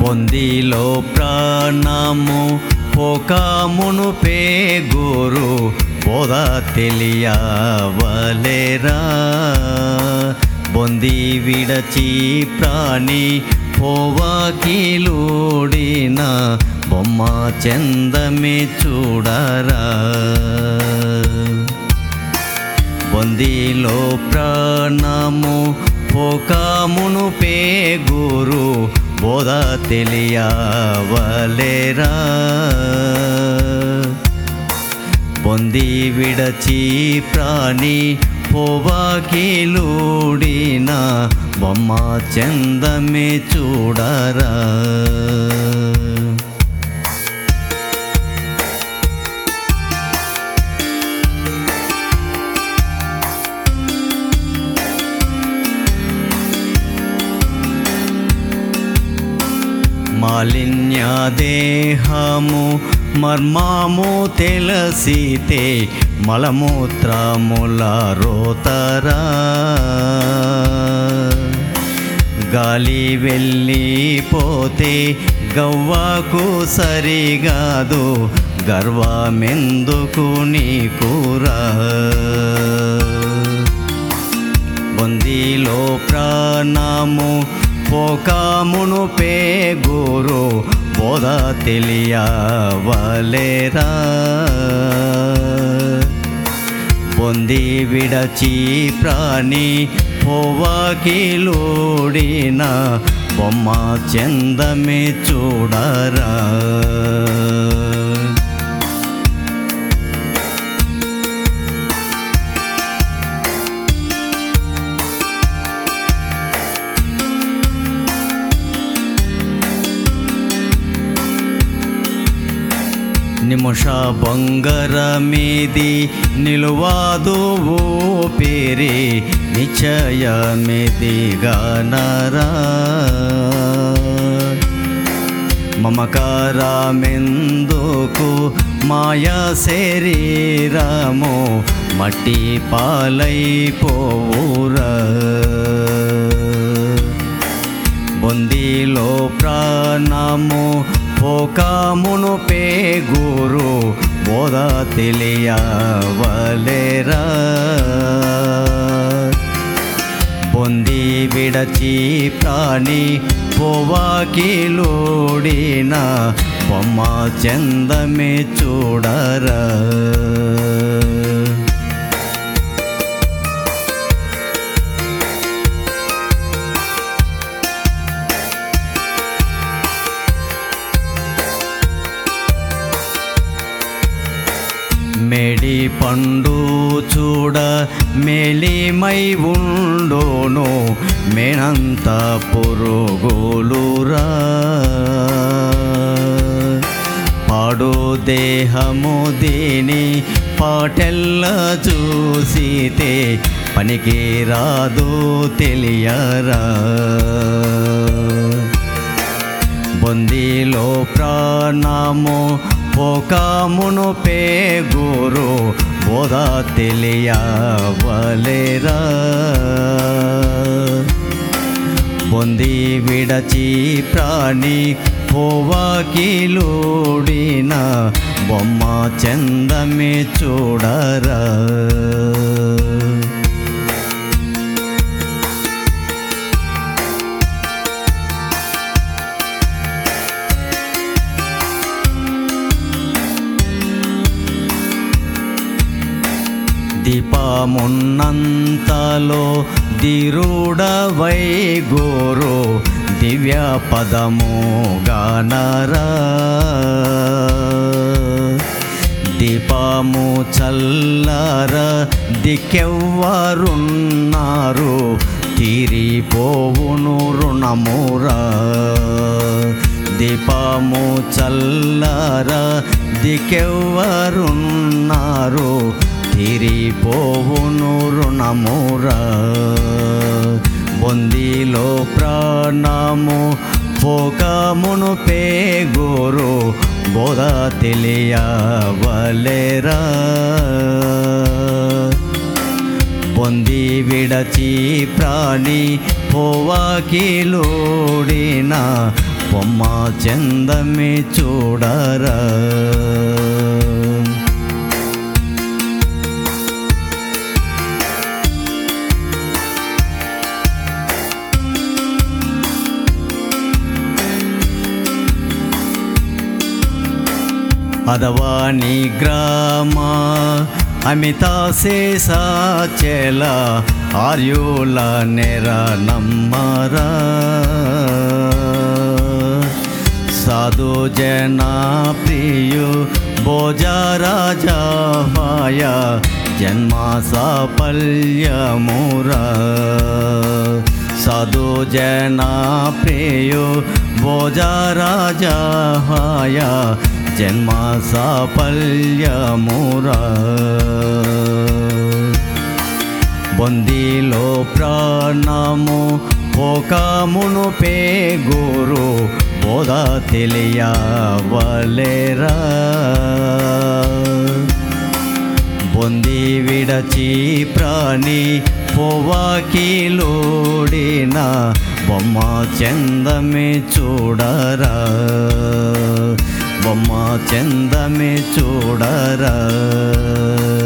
బొందిలో ప్రాణము పోకామును పేగురు బోధ తెలియవలేరా బొంది విడచి ప్రాణి పోవాకిలుడిన బొమ్మ చందమే చూడరా బొందిలో ప్రాణము పోకామును పేగురు బోధ తెలియవలేరా బొంది విడచి ప్రాణి పోవాకిలుడిన బొమ్మ చందమే చూడరా మాలిన్య దేహము మర్మము తెలిసితే మలమూత్రముల రోతరా గాలి వెళ్ళిపోతే గవ్వకు సరిగాదు గర్వమెందుకు నీకురా బొందిలో ప్రాణము పోకామును పేగురు బోధ తెలియవలేరా బొంది విడచి ప్రాణి పోవాకిలుడిన బొమ్మ చందమే చూడరా నిముష బొంగర మీది నిలువాదు ఊపిరి నిశ్చయమిది గనరా మమకారమెందుకు మాయా శరీరము మట్టి పాలైపోవురా బొందిలో ప్రాణము పోకామును పేగురు బోధ తెలియవలేరా బొంది విడచి ప్రాణి పోవాకిలోడిన బొమ్మ చందమే చూడరా మేడి పండు చూడ మేలిమై ఉండును మేనంత పురుగులురా పాడు దేహము దీని పాటెల్ల చూసితే పనికి రాదు తెలియరా బొందిలో ప్రాణము పోకామును పేగురు బోధ తెలియవలేరా బొంది విడచి ప్రాణి పోవాకిలుడిన బొమ్మ చందమే చూడరా దీపమున్నంతలో దిరుడవై గోరు దివ్య పదము గానరా దీపము చల్లర దిక్కెవ్వరున్నారు తీరిపోవును రుణమురా దీపము చల్లర దిక్కెవ్వరున్నారు తీరిపోవును రుణమురా బొందిలో ప్రాణము పోకమును పేగోరు బోధ తెలియవలేరా పొంది విడచి ప్రాణి పోవాకిలోడిన బొమ్మ చందమే చూడరా అదవాని గ్రామ అమిత శేషాచల ఆర్యుల నెర నమ్మరా సాధు జన ప్రియు భోజరాజాయ జన్మ సాఫల్యమురా సాధు జన ప్రియు భోజరాజాయ జన్మ సాఫల్యమురా బొందిలో ప్రాణము పోకమును పే గురు బోధ తెలియవలేరా బొంది విడచి ప్రాణి పోవాకిలోడిన బొమ్మ చందమే చూడరా బొమ్మ చందమే చూడరా